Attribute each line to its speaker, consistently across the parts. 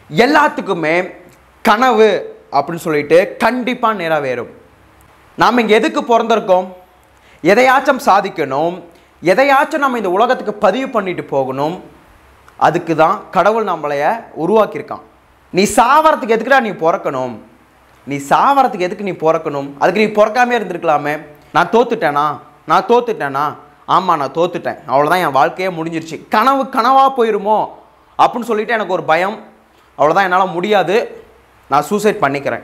Speaker 1: எல்லாத்துக்குமே கனவு அப்படின்னு சொல்லிட்டு கண்டிப்பாக நிறைவேறும் நாம் இங்கே எதுக்கு பிறந்திருக்கோம் எதையாச்சும் சாதிக்கணும் எதையாச்சும் நம்ம இந்த உலகத்துக்கு பதிவு பண்ணிட்டு போகணும் அதுக்கு தான் கடவுள் நம்மளைய உருவாக்கியிருக்கான் நீ சாவறதுக்கு எதுக்குடா நீ பிறக்கணும் நீ சாவறதுக்கு எதுக்கு நீ பிறக்கணும் அதுக்கு நீ பிறக்காமே இருந்திருக்கலாமே நான் தோத்துட்டேனா நான் தோத்துட்டேனா ஆமாம் நான் தோத்துட்டேன் அவ்வளோதான் என் வாழ்க்கையே முடிஞ்சிருச்சு கனவு கனவாக போயிருமோ அப்படின்னு சொல்லிட்டு எனக்கு ஒரு பயம் அவ்வளோதான் என்னால் முடியாது நான் சூசைட் பண்ணிக்கிறேன்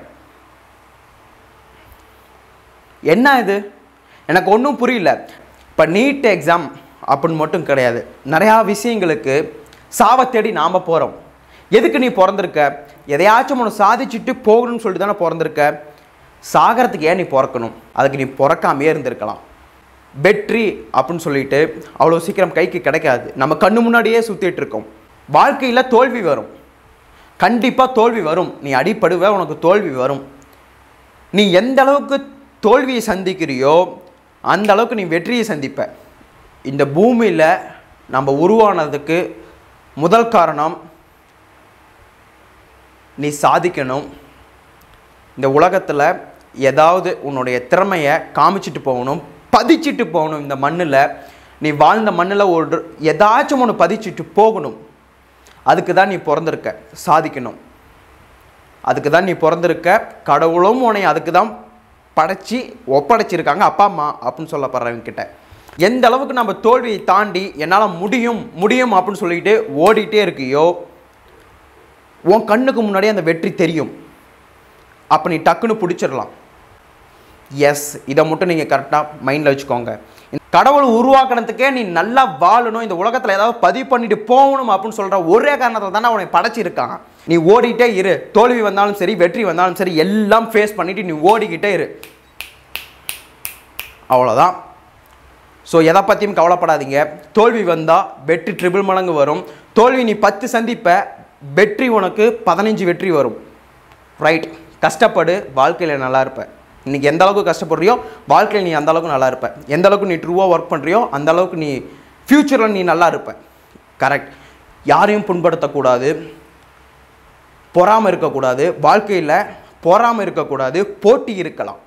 Speaker 1: என்ன இது எனக்கு ஒன்றும் புரியல இப்போ நீட் எக்ஸாம் அப்படின்னு மட்டும் கிடையாது நிறையா விஷயங்களுக்கு சாவை தேடி நாம் போகிறோம் எதுக்கு நீ பிறந்திருக்க எதையாச்சும் ஒன்று சாதிச்சுட்டு போகணும்னு சொல்லிட்டு தானே பிறந்திருக்க சாகிறதுக்கு ஏன் நீ பிறக்கணும் அதுக்கு நீ பிறக்காமையே இருந்திருக்கலாம் வெற்றி அப்படின்னு சொல்லிட்டு அவ்வளோ சீக்கிரம் கைக்கு கிடைக்காது நம்ம கண்ணு முன்னாடியே சுற்றிட்டு இருக்கோம் வாழ்க்கையில் தோல்வி வரும் கண்டிப்பாக தோல்வி வரும் நீ அடிப்படுவ உனக்கு தோல்வி வரும் நீ எந்த அளவுக்கு தோல்வியை சந்திக்கிறியோ அந்த அளவுக்கு நீ வெற்றியை சந்திப்ப இந்த பூமியில் நம்ம உருவானதுக்கு முதல் காரணம் நீ சாதிக்கணும் இந்த உலகத்தில் ஏதாவது உன்னுடைய திறமையை காமிச்சிட்டு போகணும் பதிச்சிட்டு போகணும் இந்த மண்ணில் நீ வாழ்ந்த மண்ணில் ஒரு ஏதாச்சும் ஒன்று பதிச்சிட்டு போகணும் அதுக்கு தான் நீ பிறந்திருக்க சாதிக்கணும் அதுக்கு தான் நீ பிறந்திருக்க கடவுளும் உன்னை அதுக்கு தான் படைச்சி ஒப்படைச்சிருக்காங்க அப்பா அம்மா அப்படின்னு சொல்லப்படுறவங்க கிட்ட எந்த அளவுக்கு நம்ம தோல்வியை தாண்டி என்னால் முடியும் முடியும் அப்படின்னு சொல்லிட்டு ஓடிட்டே இருக்கியோ உன் கண்ணுக்கு முன்னாடியே அந்த வெற்றி தெரியும் அப்போ நீ டக்குன்னு பிடிச்சிடலாம் எஸ் இதை மட்டும் நீங்கள் கரெக்டாக மைண்டில் வச்சுக்கோங்க இந்த கடவுள் உருவாக்குனதுக்கே நீ நல்லா வாழணும் இந்த உலகத்தில் ஏதாவது பதிவு பண்ணிட்டு போகணும் அப்படின்னு சொல்கிற ஒரே காரணத்தில் தானே உன்னை படைச்சிருக்கான் நீ ஓடிட்டே இரு தோல்வி வந்தாலும் சரி வெற்றி வந்தாலும் சரி எல்லாம் ஃபேஸ் பண்ணிட்டு நீ ஓடிக்கிட்டே இரு அவ்வளோதான் ஸோ எதை பற்றியும் கவலைப்படாதீங்க தோல்வி வந்தால் வெற்றி ட்ரிபிள் மடங்கு வரும் தோல்வி நீ பத்து சந்திப்ப வெற்றி உனக்கு பதினஞ்சு வெற்றி வரும் ரைட் கஷ்டப்படு வாழ்க்கையில் நல்லா இருப்ப இன்னைக்கு எந்த அளவுக்கு கஷ்டப்படுறியோ வாழ்க்கையில் நீ அந்த அளவுக்கு நல்லா இருப்ப எந்த அளவுக்கு நீ ட்ரூவாக ஒர்க் பண்ணுறியோ அந்த அளவுக்கு நீ ஃப்யூச்சரில் நீ நல்லா இருப்ப கரெக்ட் யாரையும் புண்படுத்தக்கூடாது பொறாமல் இருக்கக்கூடாது வாழ்க்கையில் பொறாமல் இருக்கக்கூடாது போட்டி இருக்கலாம்